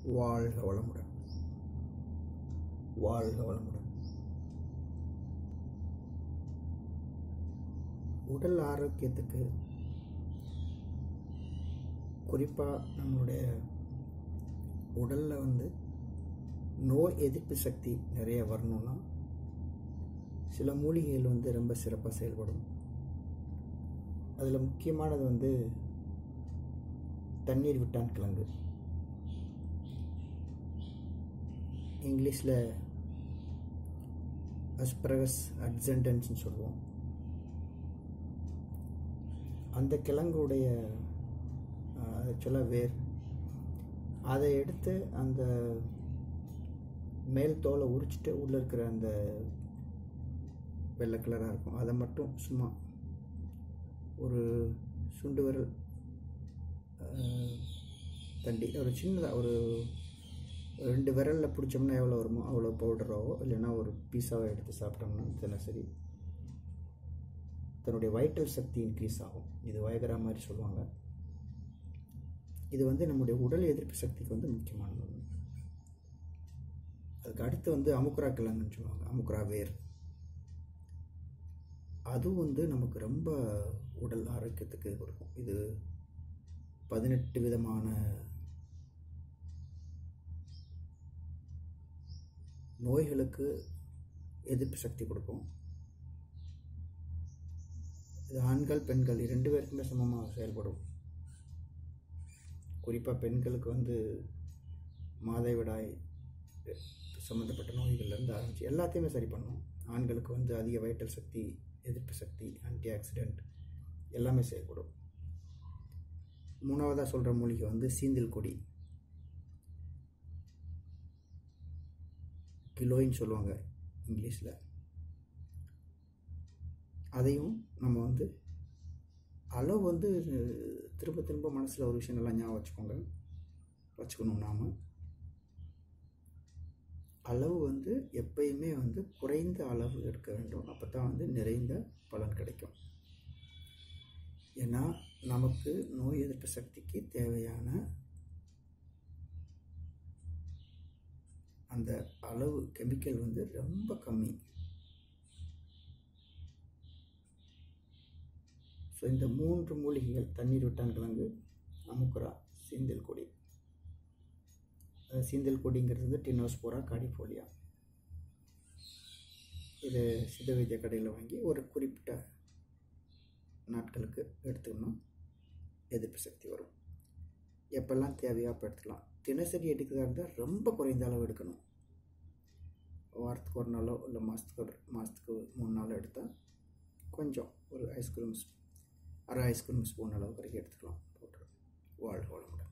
வாழ்க வளமுடன் வாழ்க வளமுடன் உடல் ஆரோக்கியத்துக்கு குறிப்பாக நம்மளுடைய உடலில் வந்து நோய் எதிர்ப்பு சக்தி நிறைய வரணும்னா சில மூலிகைகள் வந்து ரொம்ப சிறப்பாக செயல்படும் அதில் முக்கியமானது வந்து தண்ணீர் விட்டான் கிழங்கு இங்கிலீஷில் அஸ்பரகஸ் அட்ஜென்டன்ஸ்னு சொல்லுவோம் அந்த கிழங்குடைய ஆக்சுவலாக வேர் அதை எடுத்து அந்த மேல் தோலை உரிச்சிட்டு உள்ளே இருக்கிற அந்த வெள்ளை கலராக இருக்கும் அதை மட்டும் சும்மா ஒரு சுண்டு விரல் தண்டி ஒரு சின்னதாக ஒரு ரெண்டு விரலில் பிடிச்சோம்னா எவ்வளோ வருமோ அவ்வளோ பவுடராகவோ இல்லைன்னா ஒரு பீஸாவோ எடுத்து சாப்பிட்டோம்னா தினசரி தன்னுடைய வைட்டல் சக்தி இன்க்ரீஸ் ஆகும் இது வயகரா மாதிரி சொல்லுவாங்க இது வந்து நம்முடைய உடல் எதிர்ப்பு சக்திக்கு வந்து முக்கியமானது ஒன்று அதுக்கு அடுத்து வந்து அமுக்குரா கிழங்குன்னு சொல்லுவாங்க அமுக்குரா வேர் அதுவும் வந்து நமக்கு ரொம்ப உடல் ஆரோக்கியத்துக்கு கொடுக்கும் இது பதினெட்டு விதமான நோய்களுக்கு எதிர்ப்பு சக்தி கொடுக்கும் இது ஆண்கள் பெண்கள் இரண்டு பேருக்குமே சமமாக செயல்படும் குறிப்பாக பெண்களுக்கு வந்து மாதவிடாய் சம்மந்தப்பட்ட நோய்கள்லேருந்து ஆரம்பிச்சு எல்லாத்தையுமே சரி பண்ணும் ஆண்களுக்கு வந்து அதிக வைட்டல் சக்தி எதிர்ப்பு சக்தி ஆன்டி ஆக்சிடெண்ட் எல்லாமே செயல்படும் மூணாவதாக சொல்கிற மூலிகை வந்து சீந்தில் கொடி கிலோயின்னு சொல்லுவாங்க இங்கிலீஷில் அதையும் நம்ம வந்து அளவு வந்து திரும்ப திரும்ப மனசில் ஒரு விஷயம் நல்லா ஞாபகம் வச்சுக்கோங்க வச்சுக்கணும் நாம் அளவு வந்து எப்பயுமே வந்து குறைந்த அளவு எடுக்க வேண்டும் அப்போ தான் வந்து நிறைந்த பலன் கிடைக்கும் ஏன்னா நமக்கு நோய் எதிர்ப்பு சக்திக்கு தேவையான அந்த அளவு கெமிக்கல் வந்து ரொம்ப கம்மி ஸோ இந்த மூன்று மூலிகைகள் தண்ணீர் விட்டான் கிழங்கு அமுக்குரா சீந்தல் கொடி சீந்தல் கொடிங்கிறது வந்து டினோஸ்போரா காடிஃபோலியா இது சித்த வைத்திய கடையில் வாங்கி ஒரு குறிப்பிட்ட நாட்களுக்கு எடுத்துக்கணும் எதிர்ப்பு சக்தி வரும் எப்பெல்லாம் தேவையோ அப்போ எடுத்துக்கலாம் தினசரி எடுக்கிறதா இருந்தால் ரொம்ப குறைந்த அளவு எடுக்கணும் வாரத்துக்கு ஒரு நாளோ இல்லை மாதத்துக்கு ஒரு மாதத்துக்கு மூணு நாளோ எடுத்தால் கொஞ்சம் ஒரு ஐஸ்கிரீம் அரை ஐஸ்கிரீம் ஸ்பூன் அளவு வரைக்கும் எடுத்துக்கலாம் போட்டு வாழ்க வளமுடன்